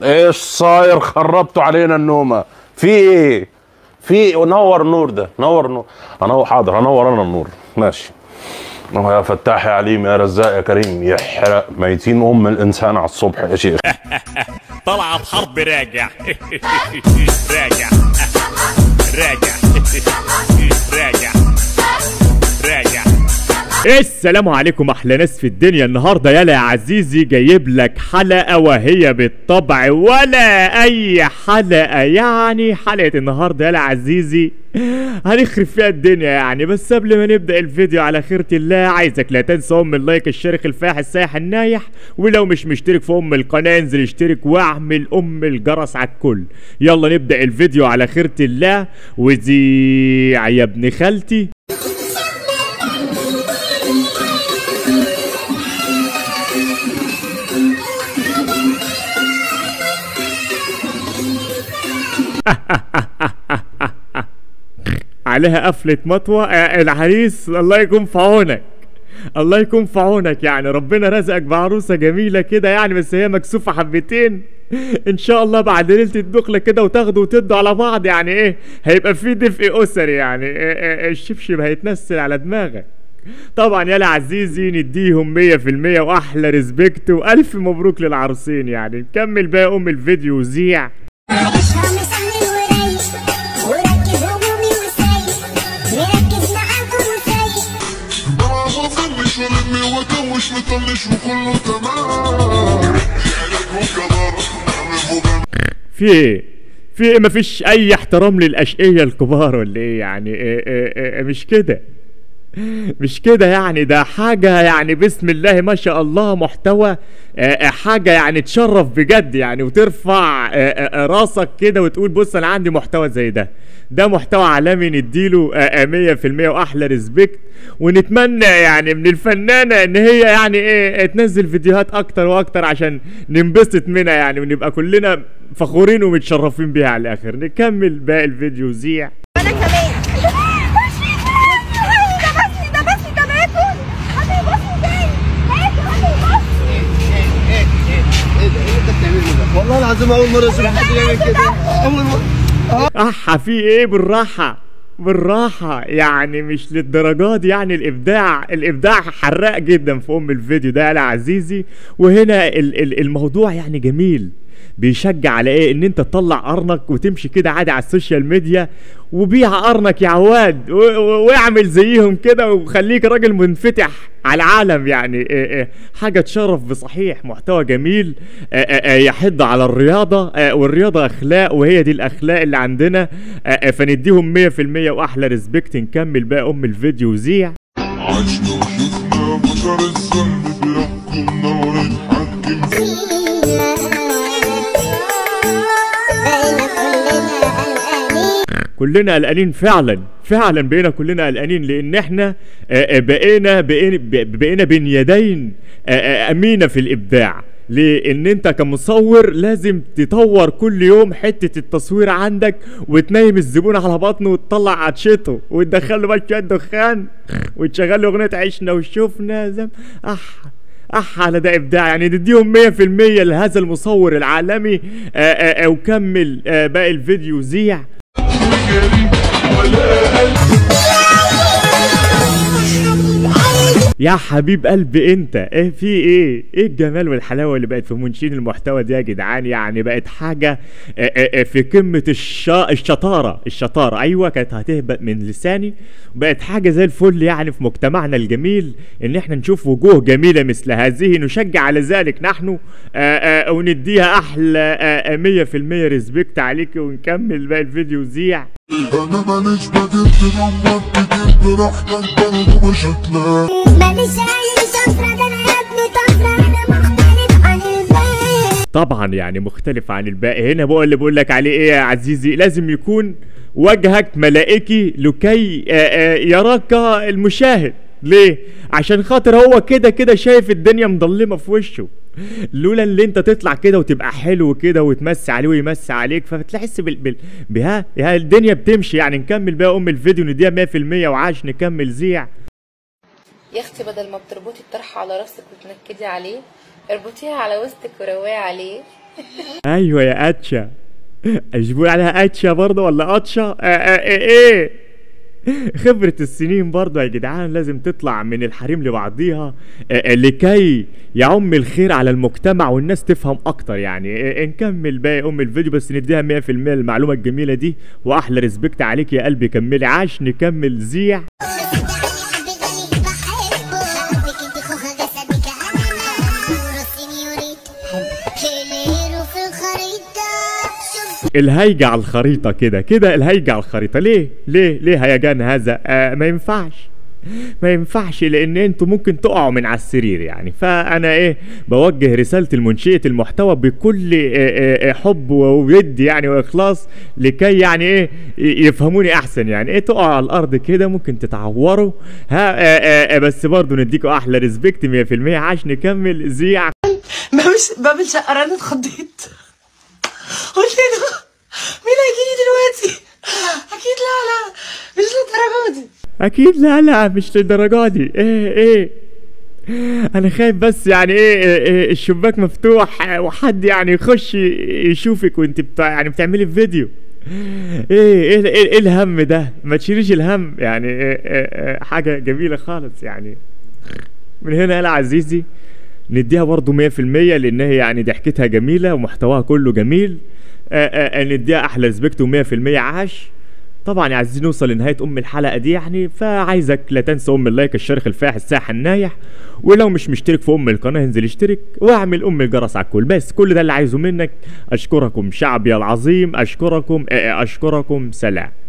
ايش صاير خربتوا علينا النومه في ايه في نور النور ده نور نور انا حاضر انور انا النور ماشي أهو يا فتاح يا عليم يا رزاق يا كريم يحرق ميتين ام الانسان على الصبح يا شيخ طلعت حرب راجع راجع راجع راجع راجع السلام عليكم احلى ناس في الدنيا النهارده يالا يا عزيزي جايب لك حلقه وهي بالطبع ولا اي حلقه يعني حلقه النهارده يالا يا عزيزي هنخرب فيها الدنيا يعني بس قبل ما نبدا الفيديو على خيرة الله عايزك لا تنسى ام اللايك الشارك الفاح السايح النايح ولو مش مشترك في ام القناه انزل اشترك واعمل ام الجرس على الكل يلا نبدا الفيديو على خيرة الله وزيع يا ابن خالتي عليها قفلة مطوة آه، العريس الله يكون في عونك الله يكون في عونك يعني ربنا رزقك بعروسة جميلة كده يعني بس هي مكسوفة حبتين ان شاء الله بعد ليلة الدخلة كده وتاخدوا وتدوا على بعض يعني ايه هيبقى في دفء اسري يعني إيه إيه الشبشب هيتنسل على دماغك طبعا يا عزيزي نديهم مية في المية واحلى ريسبكت والف مبروك للعروسين يعني نكمل بقى ام الفيديو وزيع عيشها مسهل ورايق وركز همومي وسايق مركز معاكم وسايق برافو فنش ورمي وكوش مطنش وكله تمام عليك وكبر نعمل مغني في ايه في ايه مفيش اي احترام للاشقية الكبار ولا ايه يعني إيه إيه إيه مش كده مش كده يعني ده حاجة يعني بسم الله ما شاء الله محتوى آه، آه، حاجة يعني تشرف بجد يعني وترفع آه، آه، آه، راسك كده وتقول بص انا عندي محتوى زي ده ده محتوى عالمي نديله آه، آه، مية في المية واحلى ريسبكت ونتمنى يعني من الفنانة ان هي يعني ايه تنزل فيديوهات اكتر واكتر عشان ننبسط منها يعني ونبقى كلنا فخورين ومتشرفين بيها على الاخر نكمل باقي الفيديو زيع انا كمان ده بسني ده بسني ده باكل حبيبي بسني تاني باكل حبيبي بسني والله العظيم اول مره اشوف حد يعمل كده اول مره احا في ايه بالراحة بالراحة يعني مش للدرجات دي يعني الابداع الابداع حراق جدا في ام الفيديو ده يا عزيزي وهنا ال ال الموضوع يعني جميل بيشجع على ايه ان انت تطلع قرنك وتمشي كده عادي على السوشيال ميديا وبيع قرنك يا عواد و- و- واعمل زيهم كده وخليك راجل منفتح على العالم يعني إيه إيه حاجة تشرف بصحيح محتوى جميل آه، آه، آه، يحض على الرياضة آه، والرياضة أخلاق وهي دي الأخلاق اللي عندنا آه، آه، فنديهم مية في المية وأحلى ريسبكت نكمل بقى أم الفيديو وزيع عشنا وشفنا بشر الذنب بيحكمنا ونتحكم فيه كلنا قلقانين فعلا فعلا بقينا كلنا قلقانين لان احنا آه، آه، بقينا بقينا بقينا بين يدين آه، آه، امينه في الابداع ليه ان انت كمصور لازم تطور كل يوم حته التصوير عندك وتنيم الزبون على بطنه وتطلع عطشته وتدخل له بقى شويه دخان وتشغل له اغنيه عشنا وشوفنا زم اح اح على ده ابداع يعني نديهم 100% لهذا المصور العالمي آه، آه، آه، وكمل آه، باقي الفيديو زيع يا حبيب قلبي انت ايه في ايه ايه الجمال والحلاوه اللي بقت في منشين المحتوى دي يا جدعان يعني بقت حاجه اه اه اه في قمه الشا... الشطاره الشطاره ايوه كانت هتهبط من لساني بقت حاجه زي الفل يعني في مجتمعنا الجميل ان احنا نشوف وجوه جميله مثل هذه نشجع على ذلك نحن اه اه ونديها احلى اه اه 100% ريسبكت عليك ونكمل باقي الفيديو زيع انا ماليش بديل تنور كتير براحتك برضه مش هتلاقي ماليش اي شفرة ده انا يا ابني طفرة انا مختلف عن الباقي طبعا يعني مختلف عن الباقي هنا بقول اللي بقول لك عليه ايه يا عزيزي لازم يكون وجهك ملائكي لكي آه، آه، يراك المشاهد ليه عشان خاطر هو كده كده شايف الدنيا مضلمه في وشه لولا اللي انت تطلع كده وتبقى حلو كده وتمسي عليه ويمسي عليك فتحس بال... بال... بها يا الدنيا بتمشي يعني نكمل بقى ام الفيديو نديها 100% وعاش نكمل زيع يا اختي بدل ما بتربطي الطرحة على راسك وتنكدي عليه اربطيها على وسطك وروقي عليه ايوه يا اتشا مش بيقول عليها اتشا برضه ولا اتشا آه آه آه ايه خبرة السنين برضه يا جدعان لازم تطلع من الحريم لبعضيها آه، آه، لكي يعم الخير على المجتمع والناس تفهم اكتر يعني آه، آه، نكمل باقي ام الفيديو بس نديها 100% المعلومة الجميلة دي واحلى ريسبكت عليك يا قلبي كملي عاش نكمل زيع الهيجة على الخريطة كده كده الهيجة على الخريطة ليه ليه ليه هيجان هذا آه ما ينفعش ما ينفعش لان انتوا ممكن تقعوا من على السرير يعني فانا ايه بوجه رسالة المنشئة المحتوى بكل آه، آه، آه، حب وود يعني واخلاص لكي يعني ايه ي- يفهموني احسن يعني ايه تقعوا على الارض كده ممكن تتعوروا ها آه، آه، آه، بس برضه نديكوا احلى ريسبكت 100% عاش نكمل زيع باب الش- باب الشقة رن اتخضيت قلت ايه ده؟ مين هيجيلي دلوقتي؟ اكيد لا لا مش للدرجة دي اكيد لا لا مش للدرجه دي ايه ايه انا خايف بس يعني ايه, إيه, إيه الشباك مفتوح وحد يعني يخش يشوفك وانت بتاع يعني بتعملي فيديو ايه ايه, إيه, إيه الهم ده ما تشيليش الهم يعني إيه إيه إيه حاجه جميله خالص يعني من هنا يا عزيزي نديها برضو 100% لان هي يعني ضحكتها جميله ومحتواها كله جميل آآ آآ نديها احلى ريسبكت و100% عاش طبعا يا عايزين نوصل لنهايه ام الحلقه دي يعني فعايزك لا تنسى ام اللايك الشرخ الفاح الساحه النايح ولو مش مشترك في ام القناه انزل اشترك واعمل ام الجرس على الكل بس كل ده اللي عايزه منك اشكركم شعبي العظيم اشكركم آه، اشكركم سلام